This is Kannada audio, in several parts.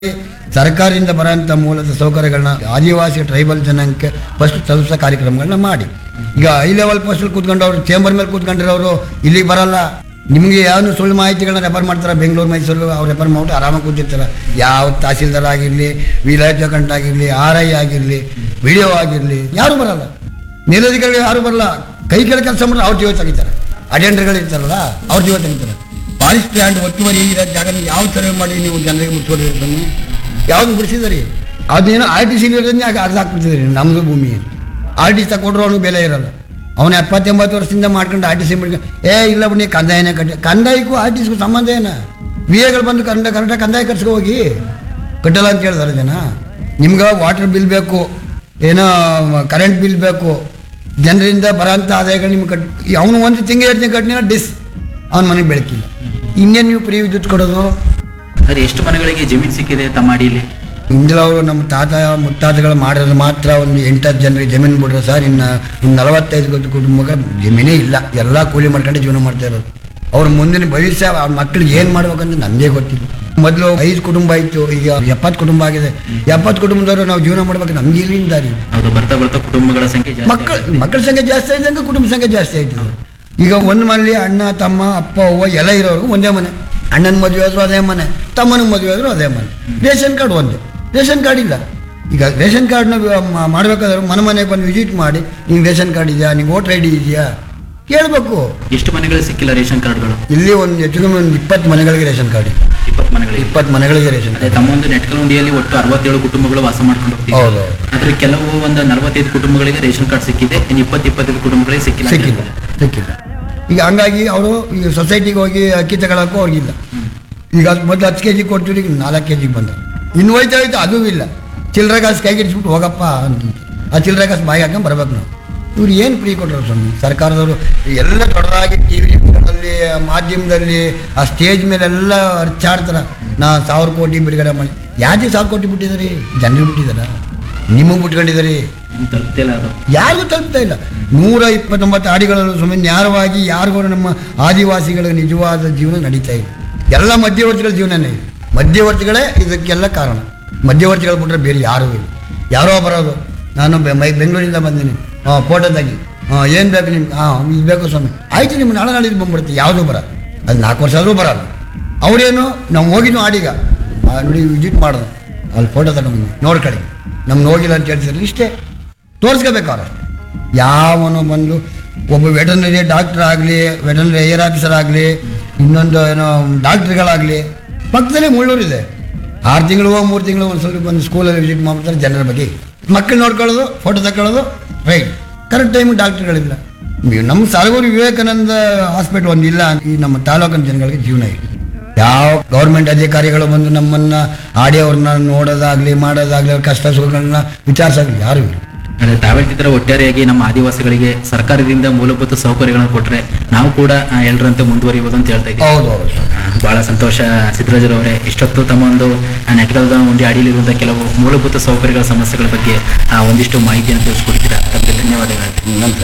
ಸರ್ಕಾರದಿಂದ ಬರೋಂಥ ಮೂಲದ ಸೌಕರ್ಯಗಳನ್ನ ಆದಿವಾಸಿ ಟ್ರೈಬಲ್ ಜನಾಂಗಕ್ಕೆ ಫಸ್ಟ್ ತಲುಪಿಸೋ ಕಾರ್ಯಕ್ರಮಗಳನ್ನ ಮಾಡಿ ಈಗ ಐ ಲೆವೆಲ್ ಪೋಸ್ಟಲ್ಲಿ ಕೂತ್ಕೊಂಡವ್ರು ಚೇಂಬರ್ ಮೇಲೆ ಕೂತ್ಕೊಂಡಿರೋರು ಇಲ್ಲಿಗೆ ಬರಲ್ಲ ನಿಮಗೆ ಯಾವ ಸುಳ್ಳು ಮಾಹಿತಿಗಳನ್ನ ರೆಫರ್ ಮಾಡ್ತಾರೆ ಬೆಂಗಳೂರು ಮೈಸೂರು ಅವ್ರು ರೆಫರ್ ಮಾಡ್ಬಿಟ್ಟು ಆರಾಮಾಗಿ ಕೂತಿರ್ತಾರೆ ಯಾವ ತಹಸೀಲ್ದಾರ್ ಆಗಿರಲಿ ವಿಲೇಜ್ ಅಕೌಂಟ್ ಆಗಿರಲಿ ಆರ್ ಐ ಆಗಿರಲಿ ಬಿ ಡಿ ಒ ಆಗಿರಲಿ ಯಾರು ಬರಲ್ಲ ಮೇಲಧಿಕಾರಿಗಳು ಯಾರು ಬರಲ್ಲ ಕೈ ಕೆಳ ಕೆಲಸ ಮಾಡಿದ್ರೆ ಅವ್ರ ಜೀವ ತೆಗಿತಾರೆ ಅಟೆಂಡರ್ಗಳು ಇರ್ತಾರಲ್ಲ ಅವ್ರ ಜೀವ ತೆಗಿತಾರೆ ಫಾರೆಸ್ಟ್ ಲ್ಯಾಂಡ್ ಒತ್ತುವರಿ ಇರೋ ಜಾಗ ಯಾವ ಸರ್ವೆ ಮಾಡಿ ನೀವು ಜನರಿಗೆ ಮುಚ್ಚಿಕೊಡಿರ್ತಾನೆ ಯಾವ್ದು ಬಿಡಿಸಿದ್ರಿ ಅದೇನೋ ಆರ್ ಟಿ ಸಿ ಅರ್ಧ ಹಾಕ್ಬಿಡ್ತಿದ್ರಿ ನಮ್ಮದು ಭೂಮಿ ಆರ್ ಟಿ ಸಿ ತಗೊಂಡ್ರು ಅವ್ನಿಗೆ ಬೆಲೆ ಇರಲ್ಲ ಅವನು ಎಪ್ಪತ್ತೆಂಬತ್ತು ವರ್ಷದಿಂದ ಮಾಡ್ಕೊಂಡು ಆರ್ ಟಿ ಸಿ ಮಾಡ್ಕೊಂಡು ಏ ಇಲ್ಲ ಬನ್ನಿ ಕಂದಾಯನೇ ಕಟ್ಟಿ ಕಂದಾಯಕ್ಕೂ ಆರ್ ಟಿ ಸಿಗೂ ಸಂಬಂಧ ಏನ ವಿ ಎಗಳು ಬಂದು ಕನ್ನಡ ಕನ್ನಡ ಕಂದಾಯ ಕಟ್ಸ್ಕೊ ಹೋಗಿ ಕಟ್ಟಲ್ಲ ಅಂತ ಕೇಳ್ತಾರೆ ಜನ ನಿಮ್ಗೆ ವಾಟರ್ ಬಿಲ್ ಬೇಕು ಏನೋ ಕರೆಂಟ್ ಬಿಲ್ ಬೇಕು ಜನರಿಂದ ಬರೋಂಥ ಆದಾಯಗಳು ನಿಮ್ಗೆ ಕಟ್ ಅವನು ಒಂದು ತಿಂಗಳು ಎರಡು ತಿಂಗಳು ಕಟ್ಟಿನ ಡಿಸ್ ಅವನ ಮನೆಗೆ ಬೆಳಕಿಲ್ಲ ಇನ್ನೇನು ನೀವು ಫ್ರೀ ವಿದ್ಯುತ್ ಕೊಡೋದು ಅದೇ ಎಷ್ಟು ಮನೆಗಳಿಗೆ ಜಮೀನು ಸಿಕ್ಕಿದೆ ತಮ್ಮ ಅಡಿಯಲ್ಲಿ ಇಂದಿಲವರು ನಮ್ಮ ತಾತ ಮುತ್ತಾತಗಳು ಮಾಡಿರೋದು ಮಾತ್ರ ಒಂದು ಎಂಟತ್ತು ಜನರಿಗೆ ಜಮೀನು ಬಿಡ್ರೆ ಸರ್ ಇನ್ನು ಇನ್ನು ನಲವತ್ತೈದು ಕುಟುಂಬಕ್ಕೆ ಜಮೀನೇ ಇಲ್ಲ ಎಲ್ಲ ಕೂಲಿ ಮಾಡ್ಕೊಂಡು ಜೀವನ ಮಾಡ್ತಾ ಇರೋದು ಅವ್ರ ಮುಂದಿನ ಭವಿಷ್ಯ ಅವ್ರ ಮಕ್ಳಿಗೆ ಏನು ಮಾಡ್ಬೇಕಂತ ನನಗೆ ಗೊತ್ತಿಲ್ಲ ಮೊದಲು ಐದು ಕುಟುಂಬ ಇತ್ತು ಈಗ ಎಪ್ಪತ್ತು ಕುಟುಂಬ ಆಗಿದೆ ಎಪ್ಪತ್ತು ಕುಟುಂಬದವರು ನಾವು ಜೀವನ ಮಾಡ್ಬೇಕು ನಮ್ಗೆ ಇಲ್ಲಿಂದ ದಾರಿ ಹೌದು ಬರ್ತಾ ಬರ್ತಾ ಕುಟುಂಬಗಳ ಸಂಖ್ಯೆ ಜಾಸ್ತಿ ಮಕ್ಕಳ ಮಕ್ಕಳ ಸಂಖ್ಯೆ ಜಾಸ್ತಿ ಆಯ್ತಂಗೆ ಕುಟುಂಬ ಸಂಖ್ಯೆ ಜಾಸ್ತಿ ಆಯ್ತು ಈಗ ಒಂದು ಮನೇಲಿ ಅಣ್ಣ ತಮ್ಮ ಅಪ್ಪ ಅವ್ವ ಎಲ್ಲ ಇರೋರು ಒಂದೇ ಮನೆ ಅಣ್ಣನ ಮದುವೆ ಆದರೂ ಅದೇ ಮನೆ ತಮ್ಮನ ಮದುವೆ ಆದರೂ ಅದೇ ಮನೆ ರೇಷನ್ ಕಾರ್ಡ್ ಒಂದೇ ರೇಷನ್ ಕಾರ್ಡ್ ಇಲ್ಲ ಈಗ ರೇಷನ್ ಕಾರ್ಡ್ನ ಮಾಡಬೇಕಾದ್ರೆ ಮನೆ ಮನೆಗೆ ಬಂದು ವಿಸಿಟ್ ಮಾಡಿ ನಿಂಗೆ ರೇಷನ್ ಕಾರ್ಡ್ ಇದೆಯಾ ನಿಂಗೆ ವೋಟರ್ ಐ ಡಿ ಇದೆಯಾ ಕೇಳಬೇಕು ಎಷ್ಟು ಮನೆಗಳಿಗೆ ಸಿಕ್ಕಿಲ್ಲ ರೇಷನ್ ಕಾರ್ಡ್ಗಳು ಇಲ್ಲಿ ಒಂದು ಹೆಚ್ಚು ಕಮ್ಮಿ ಒಂದು ಇಪ್ಪತ್ತು ಮನೆಗಳಿಗೆ ರೇಷನ್ ಕಾರ್ಡ್ ಇದೆ ಇಪ್ಪತ್ತು ಮನೆಗಳಿಗೆ ಇಪ್ಪತ್ತು ಮನೆಗಳಿಗೆ ರೇಷನ್ ಅದೇ ತಮ್ಮ ಒಂದು ನೆಟ್ಕಲುಂಡಿಯಲ್ಲಿ ಒಟ್ಟು ಅರವತ್ತೇಳು ಕುಟುಂಬಗಳು ವಾಸ ಮಾಡ್ಕೊಂಡು ಹೋಗ್ತೀವಿ ಹೌದು ಅದ್ರ ಕೆಲವು ಒಂದು ನಲವತ್ತೈದು ಕುಟುಂಬಗಳಿಗೆ ರೇಷನ್ ಕಾರ್ಡ್ ಸಿಕ್ಕಿದೆ ಇನ್ನು ಇಪ್ಪತ್ತು ಇಪ್ಪತ್ತೈದು ಕುಟುಂಬಗಳಿಗೆ ಸಿಕ್ಕಿಲ್ಲ ಅಂತ ಸಿಕ್ಕಿಲ್ಲ ಹೇಳ್ತಾರೆ. ಸಿಕ್ಕಿಲ್ಲ ಈಗ ಹಂಗಾಗಿ ಅವರು ಈಗ ಸೊಸೈಟಿಗೆ ಹೋಗಿ ಅಕ್ಕಿ ತಗೊಳಕ್ಕೂ ಅವ್ರಿಗಿಲ್ಲ ಈಗ ಅದು ಮೊದಲು ಹತ್ತು ಕೆ ಜಿ ಕೊಡ್ತೀವಿ ಈಗ ನಾಲ್ಕು ಕೆ ಜಿಗೆ ಬಂದ ಇನ್ನು ಹೋಯ್ತಾ ಹೋಯ್ತು ಅದೂ ಇಲ್ಲ ಚಿಲ್ಲರೆ ಕಾಸು ಕೈಗೆ ಇಡಿಸ್ಬಿಟ್ಟು ಹೋಗಪ್ಪ ಅಂತ ಆ ಚಿಲ್ಲರೆ ಕಾಸು ಬಾಯಿ ಹಾಕೊಂಡು ಬರ್ಬೇಕು ನಾವು ಇವ್ರು ಏನು ಫ್ರೀ ಕೊಟ್ಟರು ಸ್ವಾಮಿ ಸರ್ಕಾರದವರು ಎಲ್ಲ ದೊಡ್ಡದಾಗಿ ಟಿ ವಿ ಮಾಧ್ಯಮದಲ್ಲಿ ಆ ಸ್ಟೇಜ್ ಮೇಲೆಲ್ಲ ಅರ್ಚಾಡ್ತಾರೆ ನಾ ಸಾವಿರ ಕೋಟಿ ಬಿಡುಗಡೆ ಮಾಡಿ ಯಾಕೆ ಸಾವಿರ ಕೋಟಿ ಬಿಟ್ಟಿದ್ದಾರೆ ಜನರಿಗೆ ಬಿಟ್ಟಿದ್ದಾರ ನಿಮಗೆ ಬಿಟ್ಕೊಂಡಿದ್ದಾರೆ ಇನ್ನು ತಲುಪ್ತಿಲ್ಲ ಅದು ಯಾರಿಗೂ ತಲುಪ್ತಾ ಇಲ್ಲ ನೂರ ಇಪ್ಪತ್ತೊಂಬತ್ತು ಹಾಡಿಗಳಲ್ಲಿ ಸುಮ್ಮನೆ ನ್ಯಾರವಾಗಿ ಯಾರಿಗೂ ನಮ್ಮ ಆದಿವಾಸಿಗಳ ನಿಜವಾದ ಜೀವನ ನಡೀತಾ ಇದೆ ಎಲ್ಲ ಮಧ್ಯವರ್ತಿಗಳ ಜೀವನನೇ ಇದೆ ಮಧ್ಯವರ್ತಿಗಳೇ ಇದಕ್ಕೆಲ್ಲ ಕಾರಣ ಮಧ್ಯವರ್ತಿಗಳು ಬಿಟ್ರೆ ಬೇರೆ ಯಾರೂ ಇಲ್ಲ ಯಾರೋ ಬರೋದು ನಾನು ಬೆ- ಮೈ ಬೆಂಗಳೂರಿಂದ ಬಂದೀನಿ ಹಾಂ ಫೋಟೋ ತೆಗಿ ಹಾಂ ಏನು ಬೇಕು ನಿಮ್ಗೆ ಹಾಂ ಇದು ಬೇಕು ಸ್ವಾಮಿ ಆಯ್ತು ನಿಮ್ಗೆ ನಾಳೆ ನಾಳೆ ಬಂದ್ಬಿಡುತ್ತೆ ಯಾವುದೂ ಬರ ಅದು ನಾಲ್ಕು ವರ್ಷ ಆದರೂ ಬರಲ್ಲ ಅವರೇನು ನಾವು ಹೋಗಿದ್ದು ಆಡೀಗ ಆ, ನೋಡಿ ವಿಸಿಟ್ ಮಾಡೋದು ಅಲ್ಲಿ ಫೋಟೋ ತಗೊಂಡು ನೋಡ್ಕೊಳ್ಳಿ ನಮ್ಗೆ ಹೋಗಿಲ್ಲ ಅಂತ ಹೇಳ್ತಿದ್ರು ಇಷ್ಟೇ ತೋರಿಸ್ಕೋಬೇಕು ಅವ್ರಷ್ಟೇ ಯಾವನು ಬಂದು ಒಬ್ಬ ವೆಟರ್ನರಿ ಡಾಕ್ಟರ್ ಆಗಲಿ ವೆಟರ್ನರಿ ಏರ್ ಆಫೀಸರ್ ಆಗಲಿ ಇನ್ನೊಂದು ಏನೋ ಡಾಕ್ಟ್ರುಗಳಾಗಲಿ ಪಕ್ಕದಲ್ಲೇ ಮುಳ್ಳೂರಿದೆ ಆರು ತಿಂಗಳು ಮೂರು ತಿಂಗಳು ಒಂದು ಸ್ವಲ್ಪ ಬಂದು ಸ್ಕೂಲಲ್ಲಿ ವಿಸಿಟ್ ಮಾಡ್ತಾರೆ ಜನರ ಬಗ್ಗೆ ಮಕ್ಕಳು ನೋಡ್ಕೊಳ್ಳೋದು ಫೋಟೋ ತಗೊಳ್ಳೋದು ರೈಟ್ ಕರೆಕ್ಟ್ ಟೈಮಿಗೆ ಡಾಕ್ಟ್ರುಗಳಿಲ್ಲ ಈ ನಮ್ಮ ಸಾಲಗೂರು ವಿವೇಕಾನಂದ ಹಾಸ್ಪಿಟ್ಲ್ ಒಂದಿಲ್ಲ ಈ ನಮ್ಮ ತಾಲೂಕಿನ ಜನಗಳಿಗೆ ಜೀವನ ಇಲ್ಲ ಯಾವ ಗೌರ್ಮೆಂಟ್ ಅಧಿಕಾರಿಗಳು ಬಂದು ನಮ್ಮನ್ನ ಆಡಿಯೋರ್ನ ನೋಡೋದಾಗ್ಲಿ ಮಾಡೋದಾಗ್ಲಿ ಅವ್ರ ಕಷ್ಟ ಸುಖಗಳನ್ನ ವಿಚಾರಿಸೋದು ಯಾರು ಇಲ್ಲ ಅದೇ ತಾವೇಳ್ತಿದ್ರೆ ಒಟ್ಟಾರೆಯಾಗಿ ನಮ್ಮ ಆದಿವಾಸಿಗಳಿಗೆ ಸರ್ಕಾರದಿಂದ ಮೂಲಭೂತ ಸೌಕರ್ಯಗಳನ್ನು ಕೊಟ್ರೆ ನಾವು ಕೂಡ ಆ, ಎಲ್ಲರಂತೆ ಮುಂದುವರಿಬಹುದು ಅಂತ ಹೇಳ್ತಾ ಇದ್ದೀವಿ ಹೌದು ಹೌದು ಬಹಳ ಸಂತೋಷ ಸಿದ್ದರಾಜರವರೇ ಇಷ್ಟೊತ್ತು ತಮ್ಮ ಒಂದು ನೆಟ್ಕಲ್ದ ಉಂಡಿ ಅಡಿಯಲ್ಲಿರುವಂತಹ ಕೆಲವು ಮೂಲಭೂತ ಸೌಕರ್ಯಗಳ ಸಮಸ್ಯೆಗಳ ಬಗ್ಗೆ ಆ, ಒಂದಿಷ್ಟು ಮಾಹಿತಿಯನ್ನು ತಿಳಿಸ್ಕೊಡ್ತೀರಾ ಅದಕ್ಕೆ ಧನ್ಯವಾದಗಳು ನಂತರ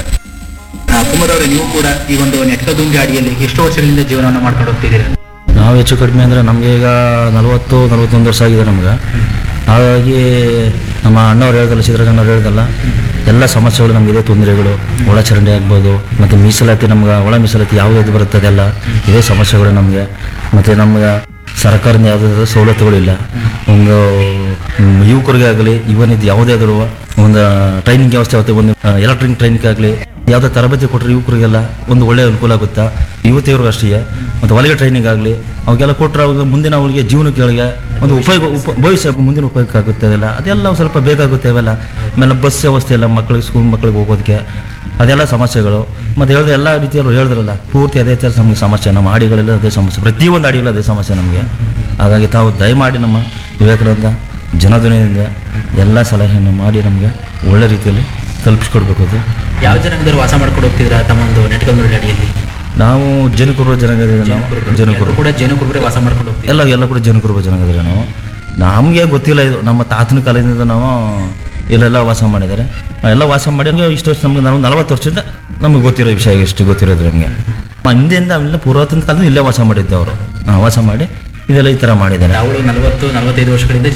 ಆ, ಕುಮಾರ್ ಅವರೇ ನೀವು ಕೂಡ ಈ ಒಂದು ನೆಟ್ಕದುಂಡಿ ಅಡಿಯಲ್ಲಿ ಎಷ್ಟು ವರ್ಷಗಳಿಂದ ಜೀವನವನ್ನು ಮಾಡ್ಕೊಂಡು ಹೋಗ್ತಿದ್ದೀರಾ ನಾವು ಹೆಚ್ಚು ಕಡಿಮೆ ಅಂದರೆ ನಮಗೆ ಈಗ ನಲವತ್ತು ನಲವತ್ತೊಂದು ವರ್ಷ ಆಗಿದೆ ನಮ್ಗೆ ಹಾಗಾಗಿ ನಮ್ಮ ಅಣ್ಣವ್ರು ಹೇಳ್ದಲ್ಲ ಸಿದ್ದರಾಮಯ್ಯವ್ರು ಹೇಳ್ದಲ್ಲ ಎಲ್ಲ ಸಮಸ್ಯೆಗಳು ನಮಗಿದೆ ತೊಂದರೆಗಳು ಒಳಚರಂಡಿ ಆಗ್ಬೋದು ಮತ್ತು ಮೀಸಲಾತಿ ನಮ್ಗೆ ಒಳ ಮೀಸಲಾತಿ ಯಾವ್ದು ಬರುತ್ತೆ ಅದೆಲ್ಲ ಇದೇ ಸಮಸ್ಯೆಗಳು ನಮಗೆ ಮತ್ತು ನಮ್ಗೆ ಸರ್ಕಾರದಿಂದ ಯಾವುದೇ ಸವಲತ್ತುಗಳಿಲ್ಲ ಒಂದು ಮ್, ಯುವಕರಿಗೆ ಆಗಲಿ ಇವನ್ ಇದು ಯಾವುದೇ ಆದರೂ ಒಂದು ಟ್ರೈನಿಂಗ್ ವ್ಯವಸ್ಥೆ ಆಗುತ್ತೆ ಒಂದು ಎಲೆಕ್ಟ್ರಿಕ್ ಟ್ರೈನಿಂಗ್ ಆಗಲಿ ಯಾವುದೇ ತರಬೇತಿ ಕೊಟ್ಟರೆ ಯುವಕರಿಗೆಲ್ಲ ಒಂದು ಒಳ್ಳೆಯ ಅನುಕೂಲ ಆಗುತ್ತಾ ಯುವತಿಯರು ಅಷ್ಟೇ ಮತ್ತು ಹೊಲಿಗೆ ಟ್ರೈನಿಂಗ್ ಆಗಲಿ ಅವಾಗೆಲ್ಲ ಕೊಟ್ಟರೆ ಅವಾಗ ಮುಂದಿನ ಅವರಿಗೆ ಜೀವನಕ್ಕೆ ಒಂದು ಉಪಯೋಗ ಉಪ ಭವಿಷ್ಯ ಮುಂದಿನ ಉಪಯೋಗ ಆಗುತ್ತೆ ಅದೆಲ್ಲ ಅದೆಲ್ಲ ಒಂದು ಸ್ವಲ್ಪ ಬೇಕಾಗುತ್ತೆ ಅವೆಲ್ಲ ಆಮೇಲೆ ಬಸ್ ವ್ಯವಸ್ಥೆ ಎಲ್ಲ ಮಕ್ಕಳಿಗೆ ಸ್ಕೂಲ್ ಮಕ್ಕಳಿಗೆ ಹೋಗೋದಕ್ಕೆ ಅದೆಲ್ಲ ಸಮಸ್ಯೆಗಳು ಮತ್ತು ಹೇಳಿದ್ರೆ ಎಲ್ಲ ರೀತಿಯಲ್ಲೂ ಹೇಳಿದ್ರಲ್ಲ ಪೂರ್ತಿ ಅದೇ ಥರ ನಮಗೆ ಸಮಸ್ಯೆ ನಮ್ಮ ಹಾಡಿಗಳೆಲ್ಲ ಅದೇ ಸಮಸ್ಯೆ ಪ್ರತಿಯೊಂದು ಹಾಡಿಗಳು ಅದೇ ಸಮಸ್ಯೆ ನಮಗೆ ಹಾಗಾಗಿ ತಾವು ದಯಮಾಡಿ ನಮ್ಮ ವಿವೇಕಾನಂದ ಜನಧ್ವನಿಯಿಂದ ಎಲ್ಲ ಸಲಹೆಯನ್ನು ಮಾಡಿ ನಮಗೆ ಒಳ್ಳೆ ರೀತಿಯಲ್ಲಿ ತಲುಪಿಸ್ಕೊಡ್ಬೇಕು ಅದು ಯಾವ ಜನಾಂಗದವರು ವಾಸ ಮಾಡ್ಕೊಂಡು ಹೋಗ್ತಿದ್ದೀರಾ ತಮ್ಮ ಒಂದು ನೆಟ್ಕದುಂಡಿ ಅಡಿಯಲ್ಲಿ ನಾವು ಜನಕುರುಬ ಜನಾಂಗದ ನಾವು ಎಲ್ಲರೂ ಜನಕುರು ಕೂಡ ಜೇನುಕುರುಬರೇ ವಾಸ ಮಾಡ್ಕೊಂಡು ಹೋಗ್ತೀವಿ ಎಲ್ಲ ಎಲ್ಲ ಕೂಡ ಜನಕುರುಬ ಜನಾಂಗದ ನಾವು ನಮಗೆ ಗೊತ್ತಿಲ್ಲ ಇದು ನಮ್ಮ ತಾತನ ಕಾಲದಿಂದ ನಾವು ಇಲ್ಲೆಲ್ಲ ವಾಸ ಮಾಡಿದ್ದಾರೆ ಎಲ್ಲ ವಾಸ ಮಾಡಿ ನಮ್ಗೆ ಇಷ್ಟು ವರ್ಷ ನಮ್ಗೆ ನಾವು ನಲವತ್ತು ವರ್ಷದಿಂದ ನಮಗೆ ಗೊತ್ತಿರೋ ವಿಷಯ ಇಷ್ಟು ಗೊತ್ತಿರೋದು ನಮಗೆ ಹಿಂದೆಯಿಂದ ಅವೆಲ್ಲ ಪುರಾತನ ಕಾಲದಿಂದ ಇಲ್ಲೇ ವಾಸ ಮಾಡಿದ್ದೆ ಅವರು ವಾಸ ಮಾಡಿ ಇದೆಲ್ಲ ಈ ಥರ ಮಾಡಿದ್ದಾರೆ ಅವಳು ನಲವತ್ತು ನಲವತ್ತೈದು ವರ್ಷಗಳಿಂದ